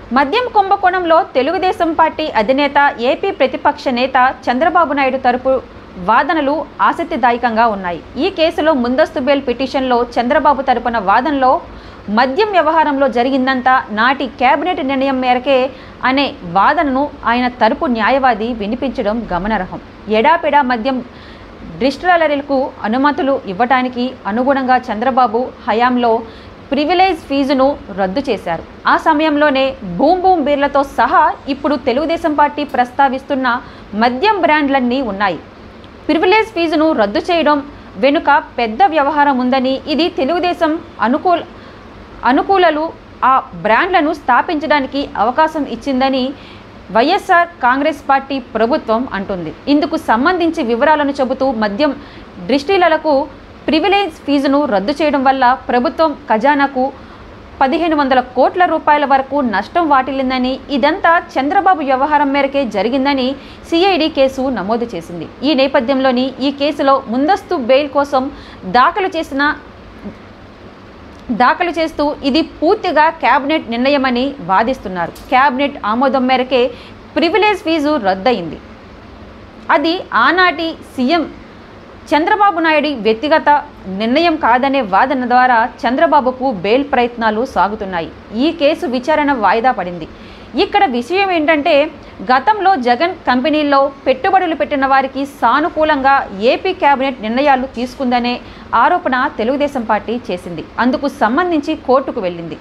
మద్యం కుంభకోణంలో తెలుగుదేశం పార్టీ అధినేత ఏపీ ప్రతిపక్ష నేత చంద్రబాబు నాయుడు తరపు వాదనలు ఆసక్తిదాయకంగా ఉన్నాయి ఈ కేసులో ముందస్తు బెయిల్ పిటిషన్లో చంద్రబాబు తరపున వాదనలో మద్యం వ్యవహారంలో జరిగిందంతా నాటి కేబినెట్ నిర్ణయం మేరకే అనే వాదనను ఆయన తరపు న్యాయవాది వినిపించడం గమనార్హం ఎడాపెడా మద్యం డిస్టిలరీలకు అనుమతులు ఇవ్వటానికి అనుగుణంగా చంద్రబాబు హయాంలో ప్రివిలేజ్ ఫీజును రద్దు చేశారు ఆ సమయంలోనే బూమ్ బూమ్ బీర్లతో సహా ఇప్పుడు తెలుగుదేశం పార్టీ ప్రస్తావిస్తున్న మద్యం బ్రాండ్లన్నీ ఉన్నాయి ప్రివిలేజ్ ఫీజును రద్దు చేయడం వెనుక పెద్ద వ్యవహారం ఉందని ఇది తెలుగుదేశం అనుకూల అనుకూలలు ఆ బ్రాండ్లను స్థాపించడానికి అవకాశం ఇచ్చిందని వైఎస్ఆర్ కాంగ్రెస్ పార్టీ ప్రభుత్వం అంటుంది ఇందుకు సంబంధించి వివరాలను చెబుతూ మద్యం డిస్టిలర్లకు ప్రివిలేజ్ ఫీజును రద్దు చేయడం వల్ల ప్రభుత్వం ఖజానాకు పదిహేను వందల కోట్ల రూపాయల వరకు నష్టం వాటిల్లిందని ఇదంతా చంద్రబాబు వ్యవహారం మేరకే జరిగిందని సిఐడి కేసు నమోదు చేసింది ఈ నేపథ్యంలోని ఈ కేసులో ముందస్తు బెయిల్ కోసం దాఖలు చేసిన దాఖలు చేస్తూ ఇది పూర్తిగా కేబినెట్ నిర్ణయమని వాదిస్తున్నారు కేబినెట్ ఆమోదం మేరకే ప్రివిలేజ్ ఫీజు రద్దయింది అది ఆనాటి సీఎం చంద్రబాబు నాయుడు వ్యక్తిగత నిర్ణయం కాదనే వాదన ద్వారా చంద్రబాబుకు బెయిల్ ప్రయత్నాలు సాగుతున్నాయి ఈ కేసు విచారణ వాయిదా పడింది ఇక్కడ విషయం ఏంటంటే గతంలో జగన్ కంపెనీల్లో పెట్టుబడులు పెట్టిన వారికి సానుకూలంగా ఏపీ కేబినెట్ నిర్ణయాలు తీసుకుందనే ఆరోపణ తెలుగుదేశం పార్టీ చేసింది అందుకు సంబంధించి కోర్టుకు వెళ్ళింది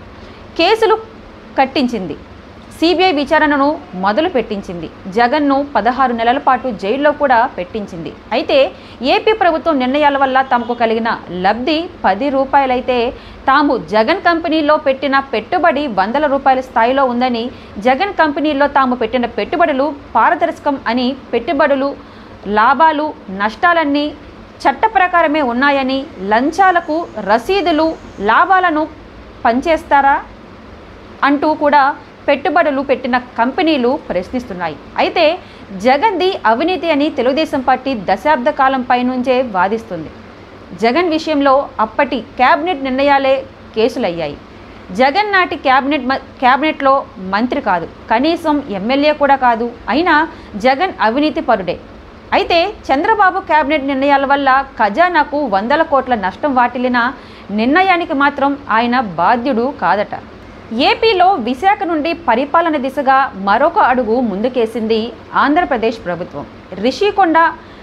కేసులు కట్టించింది సిబిఐ విచారణను మొదలు పెట్టించింది జగన్ను పదహారు నెలల పాటు జైల్లో కూడా పెట్టించింది అయితే ఏపీ ప్రభుత్వం నిర్ణయాల వల్ల తమకు కలిగిన లబ్ధి పది రూపాయలైతే తాము జగన్ కంపెనీలో పెట్టిన పెట్టుబడి వందల రూపాయల స్థాయిలో ఉందని జగన్ కంపెనీలో తాము పెట్టిన పెట్టుబడులు పారదర్శకం అని పెట్టుబడులు లాభాలు నష్టాలన్నీ చట్ట ప్రకారమే ఉన్నాయని లంచాలకు రసీదులు లాభాలను పనిచేస్తారా అంటూ కూడా పెట్టుబడులు పెట్టిన కంపెనీలు ప్రశ్నిస్తున్నాయి అయితే జగన్ది అవినీతి అని తెలుగుదేశం పార్టీ దశాబ్ద కాలం పైనుంచే వాదిస్తుంది జగన్ విషయంలో అప్పటి కేబినెట్ నిర్ణయాలే కేసులయ్యాయి జగన్ నాటి క్యాబినెట్ మ- క్యాబినెట్లో మంత్రి కాదు కనీసం ఎమ్మెల్యే కూడా కాదు అయినా జగన్ అవినీతి పరుడే అయితే చంద్రబాబు కేబినెట్ నిర్ణయాల వల్ల ఖజానాకు వందల కోట్ల నష్టం వాటిల్లిన నిర్ణయానికి మాత్రం ఆయన బాధ్యుడు కాదట ఏపీలో విశాఖ నుండి పరిపాలన దిశగా మరొక అడుగు ముందుకేసింది ఆంధ్రప్రదేశ్ ప్రభుత్వం రిషికొండ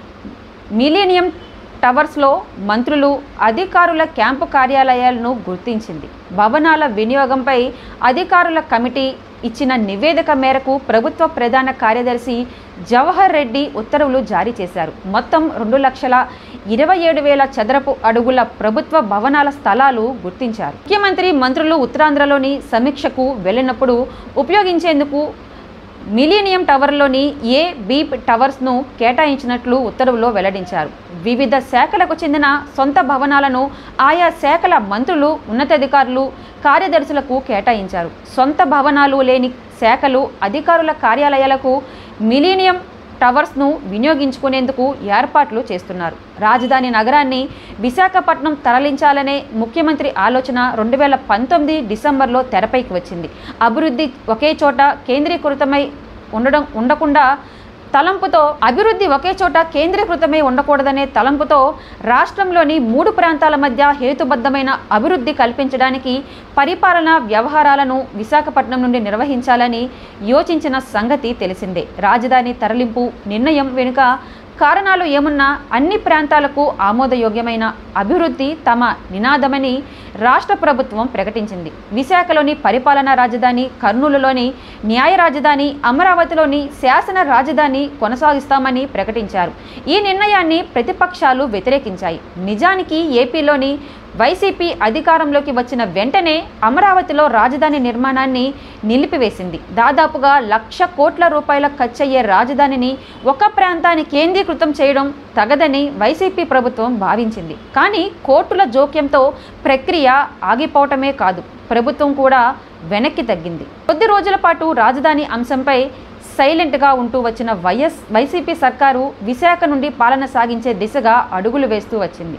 మిలీనియం టవర్స్లో మంత్రులు అధికారుల క్యాంపు కార్యాలయాలను గుర్తించింది భవనాల వినియోగంపై అధికారుల కమిటీ ఇచ్చిన నివేదిక మేరకు ప్రభుత్వ ప్రధాన కార్యదర్శి జవహర్ రెడ్డి ఉత్తర్వులు జారీ చేశారు మొత్తం రెండు లక్షల ఇరవై ఏడు వేల చదరపు అడుగుల ప్రభుత్వ భవనాల స్థలాలు గుర్తించారు ముఖ్యమంత్రి మంత్రులు ఉత్తరాంధ్రలోని సమీక్షకు వెళ్ళినప్పుడు ఉపయోగించేందుకు మిలీనియం టవర్లోని ఏ బీప్ టవర్స్ను కేటాయించినట్లు ఉత్తర్వులో వెల్లడించారు వివిధ శాఖలకు చెందిన సొంత భవనాలను ఆయా శాఖల మంత్రులు ఉన్నతాధికారులు కార్యదర్శులకు కేటాయించారు సొంత భవనాలు లేని శాఖలు అధికారుల కార్యాలయాలకు మిలీనియం టవర్స్ను వినియోగించుకునేందుకు ఏర్పాట్లు చేస్తున్నారు రాజధాని నగరాన్ని విశాఖపట్నం తరలించాలనే ముఖ్యమంత్రి ఆలోచన రెండు వేల పంతొమ్మిది డిసెంబర్లో తెరపైకి వచ్చింది అభివృద్ధి ఒకే చోట కేంద్రీకృతమై ఉండడం ఉండకుండా తలంపుతో అభివృద్ధి ఒకే చోట కేంద్రీకృతమై ఉండకూడదనే తలంపుతో రాష్ట్రంలోని మూడు ప్రాంతాల మధ్య హేతుబద్ధమైన అభివృద్ధి కల్పించడానికి పరిపాలన వ్యవహారాలను విశాఖపట్నం నుండి నిర్వహించాలని యోచించిన సంగతి తెలిసిందే రాజధాని తరలింపు నిర్ణయం వెనుక కారణాలు ఏమున్నా అన్ని ప్రాంతాలకు ఆమోదయోగ్యమైన అభివృద్ధి తమ నినాదమని రాష్ట్ర ప్రభుత్వం ప్రకటించింది విశాఖలోని పరిపాలనా రాజధాని కర్నూలులోని న్యాయ రాజధాని అమరావతిలోని శాసన రాజధాని కొనసాగిస్తామని ప్రకటించారు ఈ నిర్ణయాన్ని ప్రతిపక్షాలు వ్యతిరేకించాయి నిజానికి ఏపీలోని వైసీపీ అధికారంలోకి వచ్చిన వెంటనే అమరావతిలో రాజధాని నిర్మాణాన్ని నిలిపివేసింది దాదాపుగా లక్ష కోట్ల రూపాయల ఖర్చయ్యే రాజధానిని ఒక ప్రాంతాన్ని కేంద్రీకృతం చేయడం తగదని వైసీపీ ప్రభుత్వం భావించింది కానీ కోర్టుల జోక్యంతో ప్రక్రియ ఆగిపోవటమే కాదు ప్రభుత్వం కూడా వెనక్కి తగ్గింది కొద్ది రోజుల పాటు రాజధాని అంశంపై సైలెంట్గా ఉంటూ వచ్చిన వైఎస్ వైసీపీ సర్కారు విశాఖ నుండి పాలన సాగించే దిశగా అడుగులు వేస్తూ వచ్చింది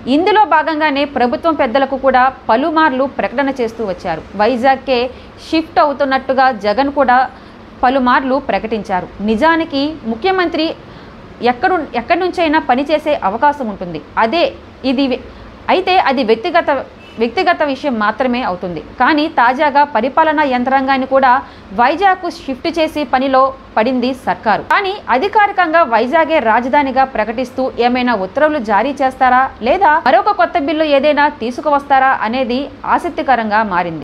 ఇందులో భాగంగానే ప్రభుత్వం పెద్దలకు కూడా పలుమార్లు ప్రకటన చేస్తూ వచ్చారు వైజాగ్కే షిఫ్ట్ అవుతున్నట్టుగా జగన్ కూడా పలుమార్లు ప్రకటించారు నిజానికి ముఖ్యమంత్రి ఎక్కడు ఎక్కడి నుంచైనా పనిచేసే అవకాశం ఉంటుంది అదే ఇది వె- అయితే అది వ్యక్తిగత వ్యక్తిగత విషయం మాత్రమే అవుతుంది కానీ తాజాగా పరిపాలనా యంత్రాంగాన్ని కూడా వైజాగ్కు షిఫ్ట్ చేసి పనిలో పడింది సర్కారు కానీ అధికారికంగా వైజాగే రాజధానిగా ప్రకటిస్తూ ఏమైనా ఉత్తర్వులు జారీ చేస్తారా లేదా మరొక కొత్త బిల్లు ఏదైనా తీసుకువస్తారా అనేది ఆసక్తికరంగా మారింది